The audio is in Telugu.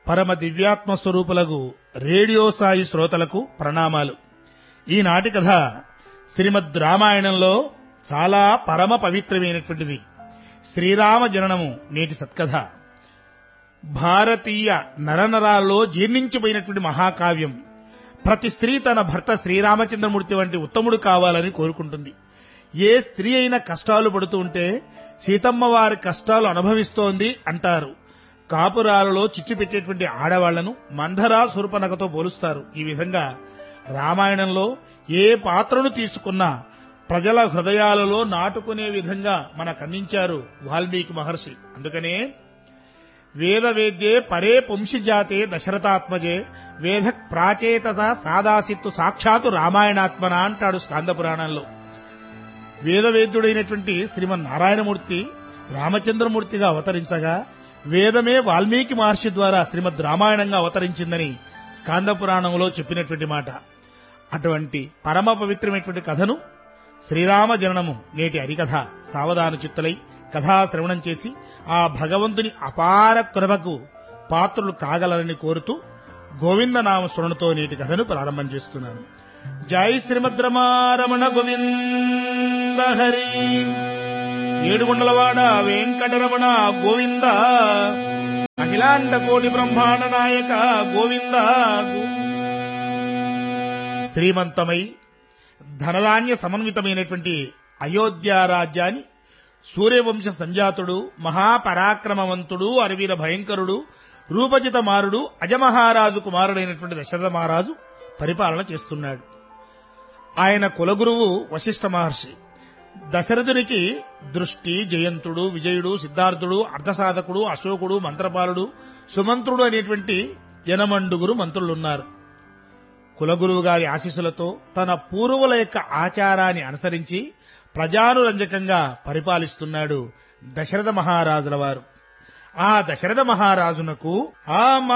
పరమ దివ్యాత్మ స్వరూపులకు రేడియో సాయి శ్రోతలకు ప్రణామాలు ఈనాటి కథ శ్రీమద్ రామాయణంలో చాలా పరమ పవిత్రమైనటువంటిది శ్రీరామ జననము నేటి సత్కథ భారతీయ నరనరాల్లో జీర్ణించిపోయినటువంటి మహాకావ్యం ప్రతి స్త్రీ తన భర్త శ్రీరామచంద్రమూర్తి వంటి ఉత్తముడు కావాలని కోరుకుంటుంది ఏ స్త్రీ అయినా కష్టాలు పడుతూ ఉంటే సీతమ్మ వారి కష్టాలు అనుభవిస్తోంది అంటారు కాపురాలలో చిచ్చు పెట్టేటువంటి ఆడవాళ్లను మంధరా సురపనకతో పోలుస్తారు ఈ విధంగా రామాయణంలో ఏ పాత్రను తీసుకున్నా ప్రజల హృదయాలలో నాటుకునే విధంగా మనకు అందించారు వాల్మీకి మహర్షి అందుకనే వేద వేద్యే పరే పుంషిజాతే దశరథాత్మజే వేద ప్రాచేతత సాదాసిత్తు సాక్షాత్తు రామాయణాత్మన అంటాడు స్కాంద పురాణంలో వేదవేద్యుడైనటువంటి శ్రీమన్నారాయణమూర్తి రామచంద్రమూర్తిగా అవతరించగా వేదమే వాల్మీకి మహర్షి ద్వారా శ్రీమద్ రామాయణంగా అవతరించిందని స్కాంద పురాణంలో చెప్పినటువంటి మాట అటువంటి పరమ పవిత్రమైనటువంటి కథను శ్రీరామ జననము నేటి హరికథ సావధాన చిత్తులై కథా శ్రవణం చేసి ఆ భగవంతుని అపార కృపకు పాత్రులు కాగలరని కోరుతూ గోవిందనామ స్మరణతో నేటి కథను ప్రారంభం చేస్తున్నాను జై శ్రీమద్ రమారమణ గోవింద హరి ఏడుగుండలవాడ వెంకటరమణ గోవింద అఖిలాండ కోటి బ్రహ్మాండ నాయక గోవింద శ్రీమంతమై ధనధాన్య సమన్వితమైనటువంటి అయోధ్య రాజ్యాన్ని సూర్యవంశ సంజాతుడు మహాపరాక్రమవంతుడు అరవీర భయంకరుడు రూపజిత మారుడు అజమహారాజు కుమారుడైనటువంటి దశరథ మహారాజు పరిపాలన చేస్తున్నాడు ఆయన కులగురువు వశిష్ఠ మహర్షి దశరథునికి దృష్టి జయంతుడు విజయుడు సిద్ధార్థుడు అర్ధసాధకుడు అశోకుడు మంత్రపాలుడు సుమంత్రుడు అనేటువంటి యనమండుగురు మంత్రులున్నారు కులగురువు గారి ఆశీస్సులతో తన పూర్వుల యొక్క ఆచారాన్ని అనుసరించి ప్రజానురంజకంగా పరిపాలిస్తున్నాడు దశరథ మహారాజుల వారు ఆ దశరథ మహారాజునకు ఆ